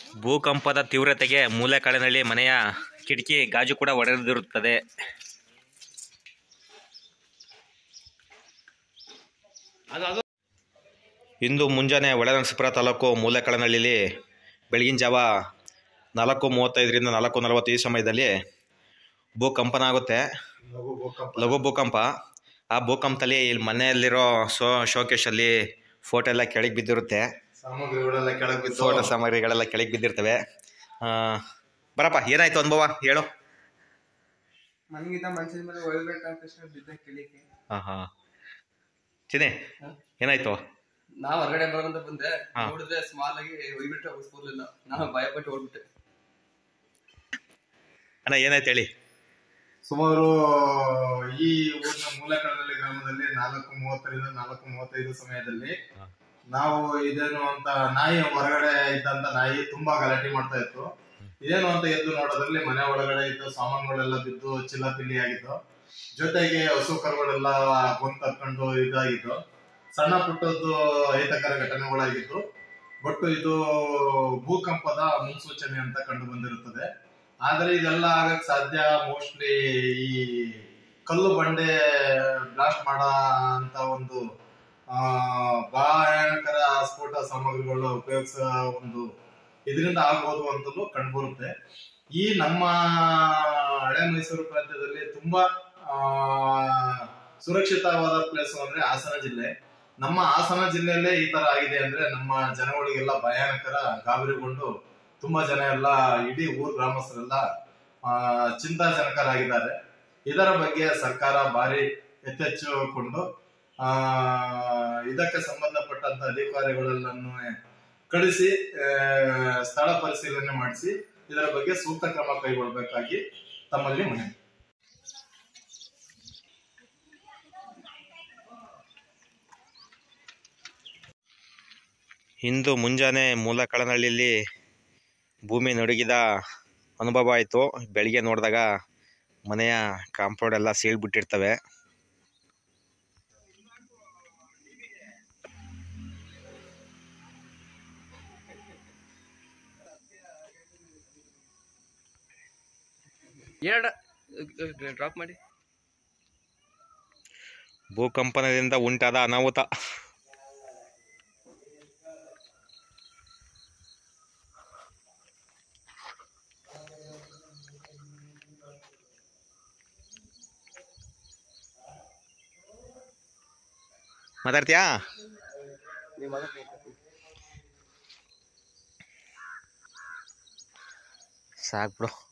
ಭೂಕಂಪದ ತೀವ್ರತೆಗೆ ಮೂಲೆಕಾಡಿನಲ್ಲಿ ಮನೆಯ ಕಿಟಕಿ ಗಾಜು ಕೂಡ ಒಡೆದಿರುತ್ತದೆ ಅದು ಅದು ಇಂದು ಮುಂಜಾನೆ ಒಳನರಸೀಪುರ ತಾಲೂಕು ಮೂಲೆಕಾಡಿನಹಳ್ಳಿಲಿ ಬೆಳಗಿನ ಜಾವ ನಾಲ್ಕು ಮೂವತ್ತೈದರಿಂದ ನಾಲ್ಕು ನಲವತ್ತು ಈ ಸಮಯದಲ್ಲಿ ಭೂಕಂಪನ ಆಗುತ್ತೆ ಲಘು ಭೂಕಂಪ ಆ ಭೂಕಂಪದಲ್ಲಿ ಇಲ್ಲಿ ಮನೆಯಲ್ಲಿರೋ ಶೋ ಶೋಕೇಶಲ್ಲಿ ಫೋಟೋ ಎಲ್ಲ ಕೆಳಗೆ ಬಿದ್ದಿರುತ್ತೆ ಸಾಮಗ್ರಿಗಳೆಲ್ಲ ಕೆಳಗೆ ಬಿದ್ದು ಫೋಟೋ ಸಾಮಗ್ರಿಗಳೆಲ್ಲ ಕೆಳಗೆ ಬಿದ್ದಿರ್ತವೆ ಆ, ಬರಪ್ಪ ಏನಾಯ್ತು ಅನುಭವ ಹೇಳು ಮನ್ಗಿಂತ ಮನ್ಸಿನ ಮೇಲೆ ಒಯ್ಬೇಕಾದ ತಕ್ಷಣ ಬಿದ್ದ ಕೆಳಿಕೆ ಹಾಂ ಹಾಂ ಚಿನಿ ಏನಾಯ್ತು ನಾ ಹೊರಗಡೆ ಬರೋದಂತ ಬಂದೆ ಹಾ. ನೋಡಿದ್ರೆ ಸ್ಮಾಲ್ ಆಗಿ ಒಯ್ಬಿಟ್ರೆ ಉಳಿಸ್ಕೊರ್ಲಿಲ್ಲ ನಾನು ಭಯಪಟ್ಟು ಓಡ್ಬಿಟ್ಟೆ ಅಣ್ಣ ಏನಾಯ್ತು ಹೇಳಿ ಸುಮಾರು ಈ ಊರಿನ ಮೂಲೆಕಡದಲ್ಲಿ ಗ್ರಾಮದಲ್ಲಿ ನಾಲ್ಕು ಮೂವತ್ತರಿಂದ ನಾಲ್ಕು ಮೂವತ್ತೈದು ಸಮಯದಲ್ಲಿ ಹಾ. ನಾವು ಇದೇನು ಅಂತ ನಾಯಿ ಹೊರಗಡೆ ಇದ್ದಂತ ನಾಯಿ ತುಂಬಾ ಗಲಾಟೆ ಮಾಡ್ತಾ ಇತ್ತು ಇದೇನು ಅಂತ ಎದ್ದು ನೋಡೋದ್ರಲ್ಲಿ ಮನೆ ಒಳಗಡೆ ಇದ್ದು ಸಾಮಾನುಗಳೆಲ್ಲ ಬಿದ್ದು ಚಿಲ್ಲಾಪಿಲ್ಲಿ ಆಗಿತ್ತು ಜೊತೆಗೆ ಹಸು ಕರುಗಳೆಲ್ಲ ಗೊಂದು ತಕ್ಕೊಂಡು ಇದಾಗಿತ್ತು ಸಣ್ಣ ಪುಟ್ಟದ್ದು ಅಹಿತಕರ ಘಟನೆಗಳಾಗಿತ್ತು ಬಟ್ ಇದು ಭೂಕಂಪದ ಮುನ್ಸೂಚನೆ ಅಂತ ಕಂಡು ಬಂದಿರುತ್ತದೆ ಆದ್ರೆ ಇದೆಲ್ಲ ಆಗಕ್ ಸಾಧ್ಯ ಮೋಸ್ಟ್ಲಿ ಈ ಕಲ್ಲು ಬಂಡೆ ಬ್ಲಾಸ್ಟ್ ಮಾಡ ಅಂತ ಒಂದು ಆ ಭಯಾನಕರ ಸ್ಫೋಟ ಸಾಮಗ್ರಿಗಳು ಉಪಯೋಗಿಸೋ ಒಂದು ಇದರಿಂದ ಆಗ್ಬೋದು ಅಂತಲೂ ಕಂಡುಬರುತ್ತೆ ಈ ನಮ್ಮ ಹಳೆ ಮೈಸೂರು ಪ್ರಾಂತ್ಯದಲ್ಲಿ ತುಂಬಾ ಆ ಸುರಕ್ಷಿತವಾದ ಪ್ಲೇಸ್ ಅಂದ್ರೆ ಹಾಸನ ಜಿಲ್ಲೆ ನಮ್ಮ ಹಾಸನ ಜಿಲ್ಲೆಯಲ್ಲೇ ಈ ತರ ಆಗಿದೆ ಅಂದ್ರೆ ನಮ್ಮ ಜನಗಳಿಗೆಲ್ಲ ಭಯಾನಕರ ಗಾಬರಿಗೊಂಡು ತುಂಬಾ ಜನ ಎಲ್ಲ ಇಡೀ ಊರ್ ಗ್ರಾಮಸ್ಥರೆಲ್ಲ ಆ, ಚಿಂತಾಜನಕರಾಗಿದ್ದಾರೆ ಇದರ ಬಗ್ಗೆ ಸರ್ಕಾರ ಭಾರಿ ಎಚ್ಚೆತ್ತುಕೊಂಡು ಆ ಇದಕ್ಕೆ ಸಂಬಂಧಪಟ್ಟಂತ ಅಧಿಕಾರಿಗಳೆಲ್ಲನ್ನು ಕಳಿಸಿ ಆ, ಸ್ಥಳ ಪರಿಶೀಲನೆ ಮಾಡಿಸಿ ಇದರ ಬಗ್ಗೆ ಸೂಕ್ತ ಕ್ರಮ ಕೈಗೊಳ್ಳಬೇಕಾಗಿ ತಮ್ಮಲ್ಲಿ ಮನವಿ ಇಂದು ಮುಂಜಾನೆ ಮೂಲೆಕಾಡಿನಹಳ್ಳಿಯಲ್ಲಿ ಭೂಮಿ ನಡುಗಿದ ಅನುಭವ ಆಯಿತು ಬೆಳಿಗ್ಗೆ ನೋಡಿದಾಗ ಮನೆಯ ಕಾಂಪೌಂಡ್ ಎಲ್ಲ ಸೀಳ್ಬಿಟ್ಟಿರ್ತವೆ ಎರಡು ಡ್ರಾಪ್ ಮಾಡಿ ಭೂಕಂಪನದಿಂದ ಉಂಟಾದ ಅನಾಹುತ ಮಾತಾಡ್ತೀಯಾ ನೀವು ಮಾತಾಡ್ಬೇಕು ಸಾಕು ಬಿಡು